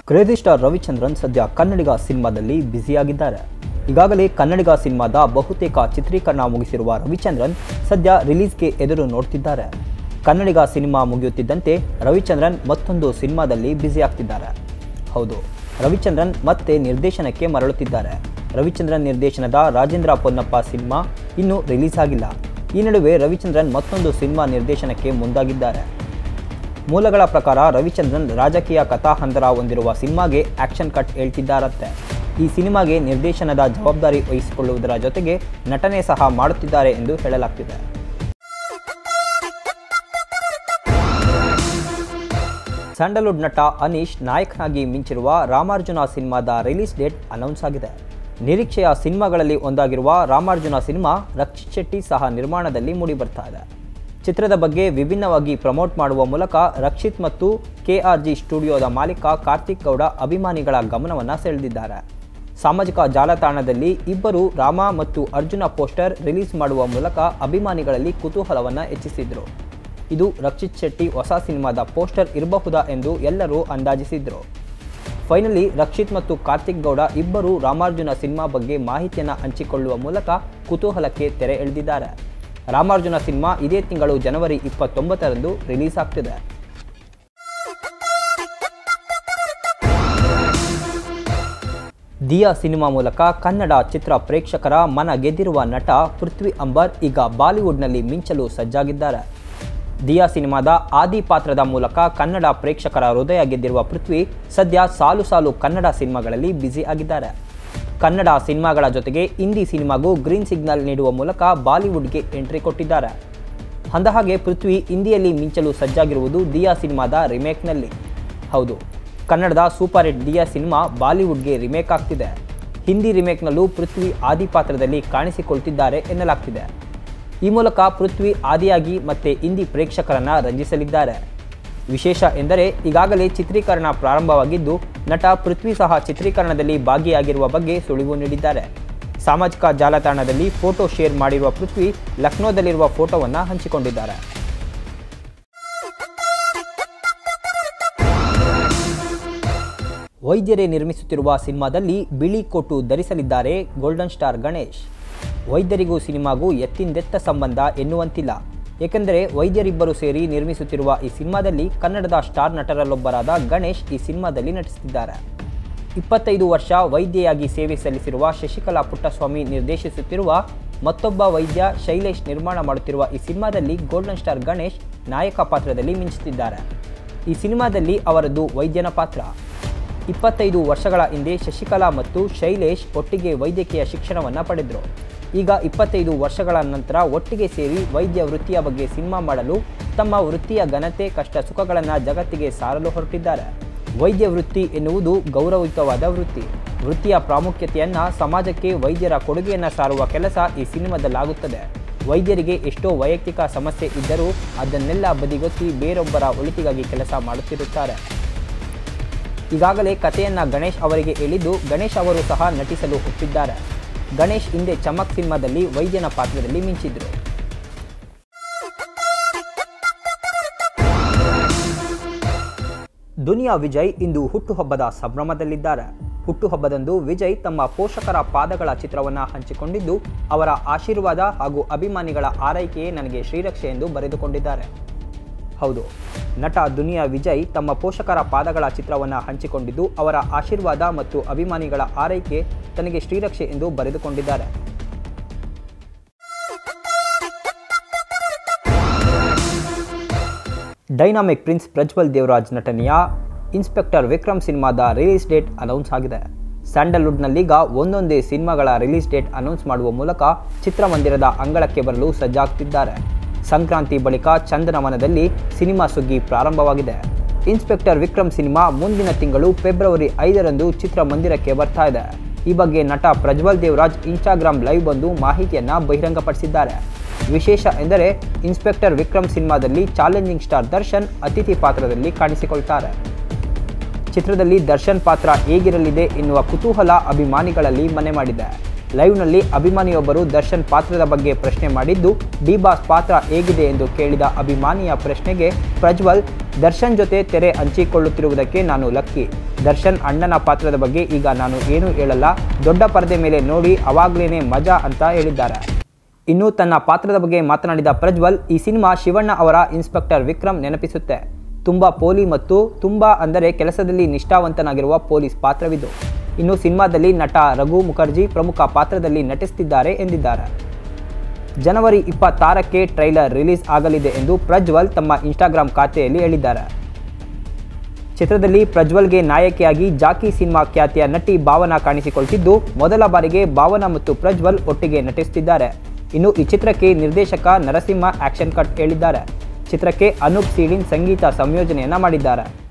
crazy star Ravichandran ಸದ್ಯ ಕನ್ನಡಿಗ ಸಿನಿಮಾದಲ್ಲಿ ಬ್ಯುಸಿಯಾಗಿದ್ದಾರೆ ಈಗಾಗಲೇ ಕನ್ನಡಿಗ ಸಿನಿಮಾದ ಬಹುತೇಕ ಚಿತ್ರೀಕರಣ ಮುಗಿಸಿರುವ ರವಿಚಂದ್ರನ್ ಸದ್ಯ ರಿಲೀಸ್ಗೆ ಎದುರು ನೋಡ್ತಿದ್ದಾರೆ ಕನ್ನಡಿಗ ಸಿನಿಮಾ ಮುಗಿಯುತ್ತಿದ್ದಂತೆ ರವಿಚಂದ್ರನ್ ಮತ್ತೊಂದು ಸಿನಿಮಾದಲ್ಲಿ ಬ್ಯುಸಿ ಆಗ್ತಿದ್ದಾರೆ ಹೌದು ರವಿಚಂದ್ರನ್ ಮತ್ತೆ ನಿರ್ದೇಶನಕ್ಕೆ ಮರಳುತ್ತಿದ್ದಾರೆ ರವಿಚಂದ್ರನ್ ನಿರ್ದೇಶನದ ರಾಜೇಂದ್ರ ಪೊನ್ನಪ್ಪ ಸಿನಿಮಾ ಇನ್ನೂ ರಿಲೀಸ್ ಆಗಿಲ್ಲ ಈ ನಡುವೆ ರವಿಚಂದ್ರನ್ ಮತ್ತೊಂದು ಸಿನಿಮಾ ನಿರ್ದೇಶನಕ್ಕೆ ಮುಂದಾಗಿದ್ದಾರೆ ಮೂಲಗಳ ಪ್ರಕಾರ ರವಿಚಂದ್ರನ್ ರಾಜಕೀಯ ಕಥಾಹಂದರ ಹೊಂದಿರುವ ಸಿನಿಮಾಗೆ ಆಕ್ಷನ್ ಕಟ್ ಹೇಳ್ತಿದ್ದಾರಂತೆ ಈ ಸಿನಿಮಾಗೆ ನಿರ್ದೇಶನದ ಜವಾಬ್ದಾರಿ ವಹಿಸಿಕೊಳ್ಳುವುದರ ಜೊತೆಗೆ ನಟನೆ ಸಹ ಮಾಡುತ್ತಿದ್ದಾರೆ ಎಂದು ಹೇಳಲಾಗ್ತಿದೆ ಸ್ಯಾಂಡಲ್ವುಡ್ ನಟ ಅನೀಶ್ ನಾಯಕನಾಗಿ ಮಿಂಚಿರುವ ರಾಮಾರ್ಜುನ ಸಿನಿಮಾದ ರಿಲೀಸ್ ಡೇಟ್ ಅನೌನ್ಸ್ ಆಗಿದೆ ನಿರೀಕ್ಷೆಯ ಸಿನಿಮಾಗಳಲ್ಲಿ ಒಂದಾಗಿರುವ ರಾಮಾರ್ಜುನ ಸಿನಿಮಾ ರಕ್ಷಿತ್ ಶೆಟ್ಟಿ ಸಹ ನಿರ್ಮಾಣದಲ್ಲಿ ಮೂಡಿಬರ್ತಾ ಇದೆ ಚಿತ್ರದ ಬಗ್ಗೆ ವಿಭಿನ್ನವಾಗಿ ಪ್ರಮೋಟ್ ಮಾಡುವ ಮೂಲಕ ರಕ್ಷಿತ್ ಮತ್ತು ಕೆಆರ್ಜಿ ಸ್ಟುಡಿಯೋದ ಮಾಲೀಕ ಕಾರ್ತಿಕ್ ಗೌಡ ಅಭಿಮಾನಿಗಳ ಗಮನವನ್ನು ಸೆಳೆದಿದ್ದಾರೆ ಸಾಮಾಜಿಕ ಜಾಲತಾಣದಲ್ಲಿ ಇಬ್ಬರು ರಾಮ ಮತ್ತು ಅರ್ಜುನ ಪೋಸ್ಟರ್ ರಿಲೀಸ್ ಮಾಡುವ ಮೂಲಕ ಅಭಿಮಾನಿಗಳಲ್ಲಿ ಕುತೂಹಲವನ್ನು ಹೆಚ್ಚಿಸಿದ್ರು ಇದು ರಕ್ಷಿತ್ ಶೆಟ್ಟಿ ಹೊಸ ಸಿನಿಮಾದ ಪೋಸ್ಟರ್ ಇರಬಹುದಾ ಎಂದು ಎಲ್ಲರೂ ಅಂದಾಜಿಸಿದ್ರು ಫೈನಲಿ ರಕ್ಷಿತ್ ಮತ್ತು ಕಾರ್ತಿಕ್ ಗೌಡ ಇಬ್ಬರು ರಾಮಾರ್ಜುನ ಸಿನಿಮಾ ಬಗ್ಗೆ ಮಾಹಿತಿಯನ್ನು ಹಂಚಿಕೊಳ್ಳುವ ಮೂಲಕ ಕುತೂಹಲಕ್ಕೆ ತೆರೆ ಎಳೆದಿದ್ದಾರೆ ರಾಮಾರ್ಜುನ ಸಿನಿಮಾ ಇದೇ ತಿಂಗಳು ಜನವರಿ ಇಪ್ಪತ್ತೊಂಬತ್ತರಂದು ರಿಲೀಸ್ ಆಗ್ತಿದೆ ದಿಯಾ ಸಿನಿಮಾ ಮೂಲಕ ಕನ್ನಡ ಚಿತ್ರ ಪ್ರೇಕ್ಷಕರ ಮನ ಗೆದ್ದಿರುವ ನಟ ಪೃಥ್ವಿ ಅಂಬರ್ ಈಗ ಬಾಲಿವುಡ್ನಲ್ಲಿ ಮಿಂಚಲು ಸಜ್ಜಾಗಿದ್ದಾರೆ ದಿಯಾ ಸಿನಿಮಾದ ಆದಿ ಪಾತ್ರದ ಮೂಲಕ ಕನ್ನಡ ಪ್ರೇಕ್ಷಕರ ಹೃದಯ ಗೆದ್ದಿರುವ ಪೃಥ್ವಿ ಸದ್ಯ ಸಾಲು ಸಾಲು ಕನ್ನಡ ಸಿನಿಮಾಗಳಲ್ಲಿ ಬ್ಯುಸಿ ಆಗಿದ್ದಾರೆ ಕನ್ನಡ ಸಿನಿಮಾಗಳ ಜೊತೆಗೆ ಹಿಂದಿ ಸಿನಿಮಾಗೂ ಗ್ರೀನ್ ಸಿಗ್ನಲ್ ನೀಡುವ ಮೂಲಕ ಬಾಲಿವುಡ್ಗೆ ಎಂಟ್ರಿ ಕೊಟ್ಟಿದ್ದಾರೆ ಅಂದಹಾಗೆ ಪೃಥ್ವಿ ಹಿಂದಿಯಲ್ಲಿ ಮಿಂಚಲು ಸಜ್ಜಾಗಿರುವುದು ದಿಯಾ ಸಿನಿಮಾದ ರಿಮೇಕ್ನಲ್ಲಿ ಹೌದು ಕನ್ನಡದ ಸೂಪರ್ ಹಿಟ್ ದಿಯಾ ಸಿನಿಮಾ ಬಾಲಿವುಡ್ಗೆ ರಿಮೇಕ್ ಆಗ್ತಿದೆ ಹಿಂದಿ ರಿಮೇಕ್ನಲ್ಲೂ ಪೃಥ್ವಿ ಆದಿ ಪಾತ್ರದಲ್ಲಿ ಕಾಣಿಸಿಕೊಳ್ತಿದ್ದಾರೆ ಎನ್ನಲಾಗ್ತಿದೆ ಈ ಮೂಲಕ ಪೃಥ್ವಿ ಆದಿಯಾಗಿ ಮತ್ತೆ ಹಿಂದಿ ಪ್ರೇಕ್ಷಕರನ್ನ ರಂಜಿಸಲಿದ್ದಾರೆ ವಿಶೇಷ ಎಂದರೆ ಈಗಾಗಲೇ ಚಿತ್ರೀಕರಣ ಪ್ರಾರಂಭವಾಗಿದ್ದು ನಟ ಪೃಥ್ವಿ ಸಹ ಚಿತ್ರೀಕರಣದಲ್ಲಿ ಭಾಗಿಯಾಗಿರುವ ಬಗ್ಗೆ ಸುಳಿವು ನೀಡಿದ್ದಾರೆ ಸಾಮಾಜಿಕ ಜಾಲತಾಣದಲ್ಲಿ ಫೋಟೋ ಶೇರ್ ಮಾಡಿರುವ ಪೃಥ್ವಿ ಲಕ್ನೋದಲ್ಲಿರುವ ಫೋಟೋವನ್ನು ಹಂಚಿಕೊಂಡಿದ್ದಾರೆ ವೈದ್ಯರೇ ನಿರ್ಮಿಸುತ್ತಿರುವ ಸಿನಿಮಾದಲ್ಲಿ ಬಿಳಿ ಕೋಟು ಧರಿಸಲಿದ್ದಾರೆ ಗೋಲ್ಡನ್ ಸ್ಟಾರ್ ಗಣೇಶ್ ವೈದ್ಯರಿಗೂ ಸಿನಿಮಾಗೂ ಎತ್ತಿಂದೆತ್ತ ಸಂಬಂಧ ಎನ್ನುವಂತಿಲ್ಲ ಏಕೆಂದರೆ ವೈದ್ಯರಿಬ್ಬರು ಸೇರಿ ನಿರ್ಮಿಸುತ್ತಿರುವ ಈ ಸಿನಿಮಾದಲ್ಲಿ ಕನ್ನಡದ ಸ್ಟಾರ್ ನಟರಲ್ಲೊಬ್ಬರಾದ ಗಣೇಶ್ ಈ ಸಿನಿಮಾದಲ್ಲಿ ನಟಿಸುತ್ತಿದ್ದಾರೆ ಇಪ್ಪತ್ತೈದು ವರ್ಷ ವೈದ್ಯೆಯಾಗಿ ಸೇವೆ ಸಲ್ಲಿಸಿರುವ ಶಶಿಕಲಾ ಪುಟ್ಟಸ್ವಾಮಿ ನಿರ್ದೇಶಿಸುತ್ತಿರುವ ಮತ್ತೊಬ್ಬ ವೈದ್ಯ ಶೈಲೇಶ್ ನಿರ್ಮಾಣ ಮಾಡುತ್ತಿರುವ ಈ ಸಿನಿಮಾದಲ್ಲಿ ಗೋಲ್ಡನ್ ಸ್ಟಾರ್ ಗಣೇಶ್ ನಾಯಕ ಪಾತ್ರದಲ್ಲಿ ಮಿಂಚುತ್ತಿದ್ದಾರೆ ಈ ಸಿನಿಮಾದಲ್ಲಿ ಅವರದ್ದು ವೈದ್ಯನ ಪಾತ್ರ ಇಪ್ಪತ್ತೈದು ವರ್ಷಗಳ ಹಿಂದೆ ಶಶಿಕಲಾ ಮತ್ತು ಶೈಲೇಶ್ ಒಟ್ಟಿಗೆ ವೈದ್ಯಕೀಯ ಶಿಕ್ಷಣವನ್ನು ಪಡೆದರು ಈಗ ಇಪ್ಪತ್ತೈದು ವರ್ಷಗಳ ನಂತರ ಒಟ್ಟಿಗೆ ಸೇರಿ ವೈದ್ಯ ವೃತ್ತಿಯ ಬಗ್ಗೆ ಸಿನಿಮಾ ಮಾಡಲು ತಮ್ಮ ವೃತ್ತಿಯ ಘನತೆ ಕಷ್ಟ ಸುಖಗಳನ್ನು ಜಗತ್ತಿಗೆ ಸಾರಲು ಹೊರಟಿದ್ದಾರೆ ವೈದ್ಯ ವೃತ್ತಿ ಎನ್ನುವುದು ಗೌರವಯುತವಾದ ವೃತ್ತಿ ವೃತ್ತಿಯ ಪ್ರಾಮುಖ್ಯತೆಯನ್ನು ಸಮಾಜಕ್ಕೆ ವೈದ್ಯರ ಕೊಡುಗೆಯನ್ನು ಸಾರುವ ಕೆಲಸ ಈ ಸಿನಿಮಾದಲ್ಲಾಗುತ್ತದೆ ವೈದ್ಯರಿಗೆ ಎಷ್ಟೋ ವೈಯಕ್ತಿಕ ಸಮಸ್ಯೆ ಇದ್ದರೂ ಅದನ್ನೆಲ್ಲ ಬದಿಗೊತ್ತಿ ಬೇರೊಬ್ಬರ ಒಳಿತಿಗಾಗಿ ಕೆಲಸ ಮಾಡುತ್ತಿರುತ್ತಾರೆ ಈಗಾಗಲೇ ಕಥೆಯನ್ನ ಗಣೇಶ್ ಅವರಿಗೆ ಹೇಳಿದ್ದು ಗಣೇಶ್ ಅವರು ಸಹ ನಟಿಸಲು ಒಪ್ಪಿದ್ದಾರೆ ಗಣೇಶ್ ಹಿಂದೆ ಚಮಕ್ ಸಿನಿಮಾದಲ್ಲಿ ವೈದ್ಯನ ಪಾತ್ರದಲ್ಲಿ ಮಿಂಚಿದ್ರು ದುನಿಯಾ ವಿಜಯ್ ಇಂದು ಹುಟ್ಟುಹಬ್ಬದ ಸಂಭ್ರಮದಲ್ಲಿದ್ದಾರೆ ಹುಟ್ಟುಹಬ್ಬದಂದು ವಿಜಯ್ ತಮ್ಮ ಪೋಷಕರ ಪಾದಗಳ ಚಿತ್ರವನ್ನು ಹಂಚಿಕೊಂಡಿದ್ದು ಅವರ ಆಶೀರ್ವಾದ ಹಾಗೂ ಅಭಿಮಾನಿಗಳ ಆರೈಕೆಯೇ ನನಗೆ ಶ್ರೀರಕ್ಷೆ ಎಂದು ಬರೆದುಕೊಂಡಿದ್ದಾರೆ ಹೌದು ನಟ ದುನಿಯಾ ವಿಜಯ್ ತಮ್ಮ ಪೋಷಕರ ಪಾದಗಳ ಚಿತ್ರವನ್ನು ಹಂಚಿಕೊಂಡಿದ್ದು ಅವರ ಆಶೀರ್ವಾದ ಮತ್ತು ಅಭಿಮಾನಿಗಳ ಆರೈಕೆ ತನಗೆ ಶ್ರೀರಕ್ಷೆ ಎಂದು ಬರೆದುಕೊಂಡಿದ್ದಾರೆ ಡೈನಾಮಿಕ್ ಪ್ರಿನ್ಸ್ ಪ್ರಜ್ವಲ್ ದೇವರಾಜ್ ನಟನೆಯ ಇನ್ಸ್ಪೆಕ್ಟರ್ ವಿಕ್ರಮ್ ಸಿನಿಮಾದ ರಿಲೀಸ್ ಡೇಟ್ ಅನೌನ್ಸ್ ಆಗಿದೆ ಸ್ಯಾಂಡಲ್ವುಡ್ನಲ್ಲೀಗ ಒಂದೊಂದೇ ಸಿನಿಮಾಗಳ ರಿಲೀಸ್ ಡೇಟ್ ಅನೌನ್ಸ್ ಮಾಡುವ ಮೂಲಕ ಚಿತ್ರಮಂದಿರದ ಅಂಗಳಕ್ಕೆ ಬರಲು ಸಜ್ಜಾಗ್ತಿದ್ದಾರೆ ಸಂಕ್ರಾಂತಿ ಬಳಿಕ ಚಂದನವನದಲ್ಲಿ ಸಿನಿಮಾ ಸುಗ್ಗಿ ಪ್ರಾರಂಭವಾಗಿದೆ ಇನ್ಸ್ಪೆಕ್ಟರ್ ವಿಕ್ರಮ್ ಸಿನಿಮಾ ಮುಂದಿನ ತಿಂಗಳು ಫೆಬ್ರವರಿ ಐದರಂದು ಚಿತ್ರಮಂದಿರಕ್ಕೆ ಬರ್ತಾ ಇದೆ ಈ ಬಗ್ಗೆ ನಟ ಪ್ರಜ್ವಲ್ ದೇವರಾಜ್ ಇನ್ಸ್ಟಾಗ್ರಾಮ್ ಲೈವ್ ಬಂದು ಮಾಹಿತಿಯನ್ನು ಬಹಿರಂಗಪಡಿಸಿದ್ದಾರೆ ವಿಶೇಷ ಎಂದರೆ ಇನ್ಸ್ಪೆಕ್ಟರ್ ವಿಕ್ರಮ್ ಸಿನಿಮಾದಲ್ಲಿ ಚಾಲೆಂಜಿಂಗ್ ಸ್ಟಾರ್ ದರ್ಶನ್ ಅತಿಥಿ ಪಾತ್ರದಲ್ಲಿ ಕಾಣಿಸಿಕೊಳ್ತಾರೆ ಚಿತ್ರದಲ್ಲಿ ದರ್ಶನ್ ಪಾತ್ರ ಹೇಗಿರಲಿದೆ ಎನ್ನುವ ಕುತೂಹಲ ಅಭಿಮಾನಿಗಳಲ್ಲಿ ಮನೆ ಮಾಡಿದೆ ಲೈವ್ನಲ್ಲಿ ಅಭಿಮಾನಿಯೊಬ್ಬರು ದರ್ಶನ್ ಪಾತ್ರದ ಬಗ್ಗೆ ಪ್ರಶ್ನೆ ಮಾಡಿದ್ದು ಡಿ ಬಾಸ್ ಪಾತ್ರ ಹೇಗಿದೆ ಎಂದು ಕೇಳಿದ ಅಭಿಮಾನಿಯ ಪ್ರಶ್ನೆಗೆ ಪ್ರಜ್ವಲ್ ದರ್ಶನ್ ಜೊತೆ ತೆರೆ ಹಂಚಿಕೊಳ್ಳುತ್ತಿರುವುದಕ್ಕೆ ನಾನು ಲಕ್ಕಿ ದರ್ಶನ್ ಅಣ್ಣನ ಪಾತ್ರದ ಬಗ್ಗೆ ಈಗ ನಾನು ಏನೂ ಹೇಳಲ್ಲ ದೊಡ್ಡ ಪರದೆ ಮೇಲೆ ನೋಡಿ ಅವಾಗ್ಲೇನೆ ಮಜಾ ಅಂತ ಹೇಳಿದ್ದಾರೆ ಇನ್ನು ತನ್ನ ಪಾತ್ರದ ಬಗ್ಗೆ ಮಾತನಾಡಿದ ಪ್ರಜ್ವಲ್ ಈ ಸಿನಿಮಾ ಶಿವಣ್ಣ ಅವರ ಇನ್ಸ್ಪೆಕ್ಟರ್ ವಿಕ್ರಮ್ ನೆನಪಿಸುತ್ತೆ ತುಂಬ ಪೋಲಿ ಮತ್ತು ತುಂಬ ಅಂದರೆ ಕೆಲಸದಲ್ಲಿ ನಿಷ್ಠಾವಂತನಾಗಿರುವ ಪೊಲೀಸ್ ಪಾತ್ರವಿದು ಇನ್ನು ಸಿನಿಮಾದಲ್ಲಿ ನಟ ರಘು ಮುಖರ್ಜಿ ಪ್ರಮುಖ ಪಾತ್ರದಲ್ಲಿ ನಟಿಸುತ್ತಿದ್ದಾರೆ ಎಂದಿದ್ದಾರೆ ಜನವರಿ ಇಪ್ಪತ್ತಾರಕ್ಕೆ ಟ್ರೈಲರ್ ರಿಲೀಸ್ ಆಗಲಿದೆ ಎಂದು ಪ್ರಜ್ವಲ್ ತಮ್ಮ ಇನ್ಸ್ಟಾಗ್ರಾಮ್ ಖಾತೆಯಲ್ಲಿ ಹೇಳಿದ್ದಾರೆ ಚಿತ್ರದಲ್ಲಿ ಪ್ರಜ್ವಲ್ಗೆ ನಾಯಕಿಯಾಗಿ ಜಾಕಿ ಸಿನಿಮಾ ಖ್ಯಾತಿಯ ನಟಿ ಭಾವನಾ ಕಾಣಿಸಿಕೊಳ್ತಿದ್ದು ಮೊದಲ ಬಾರಿಗೆ ಭಾವನಾ ಮತ್ತು ಪ್ರಜ್ವಲ್ ಒಟ್ಟಿಗೆ ನಟಿಸುತ್ತಿದ್ದಾರೆ ಇನ್ನು ಈ ಚಿತ್ರಕ್ಕೆ ನಿರ್ದೇಶಕ ನರಸಿಂಹ ಆಕ್ಷನ್ ಕಟ್ ಹೇಳಿದ್ದಾರೆ ಚಿತ್ರಕ್ಕೆ ಅನೂಪ್ ಸೀಳಿನ್ ಸಂಗೀತ ಸಂಯೋಜನೆಯನ್ನ ಮಾಡಿದ್ದಾರೆ